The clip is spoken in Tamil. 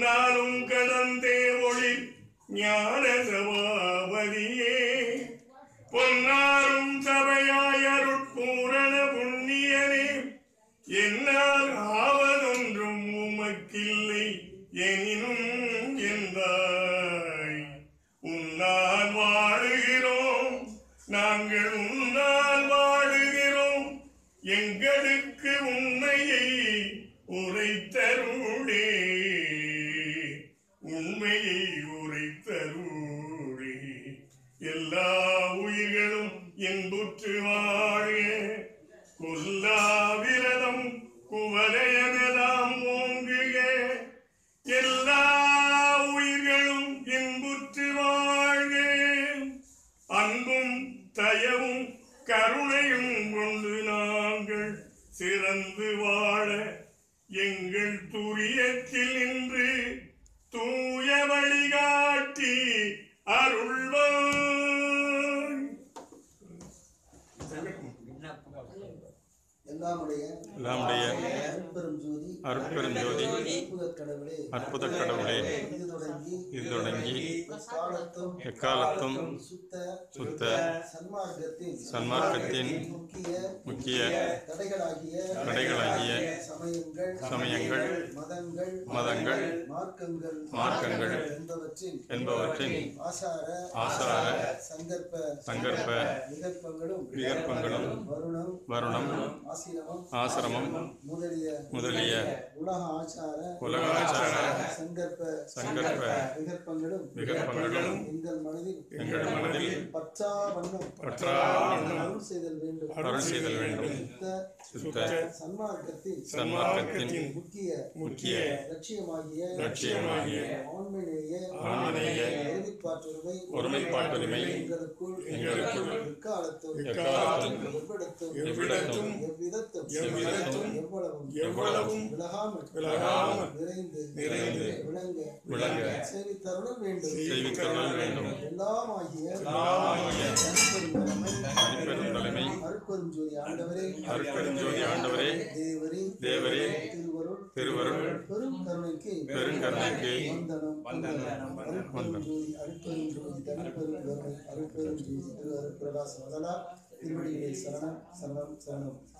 என்னாலும் கடந்தே ஒளி ஞான சபாபதியே பொன்னாரும் சபையாய் அருட்பூரண புண்ணியனே என்னால் ஆவதொன்றும் உமக்கில்லை எனினும் என்றாய் உன்னால் வாழுகிறோம் நாங்கள் உன்னால் வாழுகிறோம் எங்களுக்கு உண்மையை உரைத்தருளே உண்மையை உரைத்தருளே எல்லா உயிர்களும் என்புற்று வாழ கொல்லா விரதம் குவலயமெல்லாம் ஓங்குக எல்லா உயிர்களும் இன்புற்று வாழ்க அன்பும் தயவும் கருணையும் கொண்டு நாங்கள் சிறந்து வாழ எங்கள் துரியத்தில் நின்று தூய வழிகாட்டி அருள்வாய் எல்லாமுடைய எல்லாமுடைய அருட்பெரும் ஜோதி அருட்பெரும் ஜோதி அற்புதக் கடவுளே அற்புதக் கடவுளே இது தொடங்கி இது தொடங்கி எக்காலத்தும் எக்காலத்தும் சுத்த சுத்த சன்மார்க்கத்தின் சன்மார்க்கத்தின் முக்கிய முக்கிய தடைகளாகிய தடைகளாகிய சமயங்கள் சமயங்கள் மதங்கள் மதங்கள் மார்க்கங்கள் மார்க்கங்கள் என்பவற்றின் என்பவற்றின் ஆசார ஆசார சங்கற்ப சங்கற்ப விகற்பங்களும் விகற்பங்களும் வருணம் வருணம் ஆசிரமம் ஆசிரமம் முதலிய முதலிய உலக ஆச்சார உலக ஆச்சார சங்கற்ப சங்கற்ப விகற்பங்களும் விகற்பங்களும் எங்கள் மனதில் எங்கள் மனதில் பற்றா வண்ணம் பற்றா வண்ணம் அருள் செய்தல் வேண்டும் அருள் செய்தல் வேண்டும் சுத்த சுத்த சன்மார்க்கத்தின் சன்மார்க்கத்தின் முக்கிய முக்கிய லட்சியமாகிய லட்சியமாகிய ஆண்மநேய ஆண்மநேய ஒருமைப்பாட்டுரிமை ஒருமைப்பாட்டுரிமை எங்களுக்குள் எங்களுக்குள் எக்காலத்தும் எக்காலத்தும் எவ்விடத்தும் எவ்விடத்தும் எவ்விதத்தும் எவ்விதத்தும் எவ்வளவும் எவ்வளவும் விலகாமல் விலகாமல் நிறைந்து நிறைந்து விளங்க விளங்க சேவித்தருள வேண்டும் செய்வித்தருளல் வேண்டும் எல்லாமாகிய எல்லாமாகிய தனிப்பெரும் தலைமை, தனிப்பெரும் தலைமை அருட்பெரும் ஜோதி ஆண்டவரே அருட்பெருஞ்சோதி ஆண்டவரே தேவரே தேவரே திருவருள் திருவருள் பெரும் கருணைக்கு பெருங்கருணைக்கு வந்தனம் வந்தனம் அருட்பெரும் ஜோதி அருட்பெரும் ஜோதி தனிப்பெரும் கருணை அருட்பெரும் ஜோதி திரு அருட்பிரகாச வதனா திருவடிகளே சரணம் சரணம் சரணம்